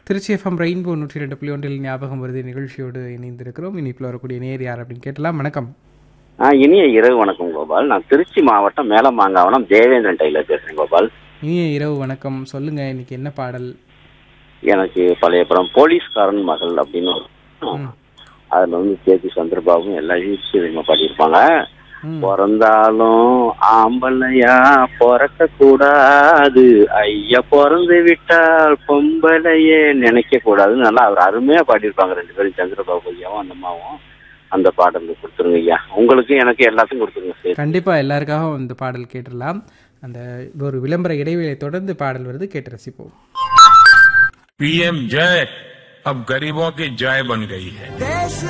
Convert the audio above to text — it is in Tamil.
திருச்சி எஃப்எம் ரெயின்போ நூற்றி ரெண்டு புள்ளி ஒன்றில் ஞாபகம் வருது நிகழ்ச்சியோடு இணைந்திருக்கிறோம் இனிப்பில் வரக்கூடிய நேர் யார் அப்படின்னு கேட்டலாம் வணக்கம் ஆ இனிய இரவு வணக்கம் கோபால் நான் திருச்சி மாவட்டம் மேலமாங்காவனம் தேவேந்திரன் டெய்லர் பேசுறேன் கோபால் இனிய இரவு வணக்கம் சொல்லுங்க இன்னைக்கு என்ன பாடல் எனக்கு பழைய படம் போலீஸ்காரன் மகள் அப்படின்னு ஒரு ம். அதுல வந்து கேபி சந்திரபாபும் எல்லா ஹீரோயினும் பாடியிருப்பாங்க ம். பிறந்தாலும் ஆம்பளையா பிறக்க கூடாது ஐயா பிறந்து விட்டால் பொம்பளையே நினைக்க கூடாதுன்னு நல்லா அவர் அருமையா பாடியிருப்பாங்க ரெண்டு பேரும் சந்திரபாபு ஐயாவும் அந்த அம்மாவும் அந்த பாடல் கொடுத்துருங்க ஐயா உங்களுக்கு எனக்கு எல்லாத்துக்கும் கொடுத்துருங்க சரி கண்டிப்பா எல்லாருக்காகவும் இந்த பாடல் கேட்டுடலாம் அந்த ஒரு விளம்பர இடைவேளை தொடர்ந்து பாடல் வருது கேட்டு ரசிப்போம் पीएम जय अब गरीबों की जय बन गई है देश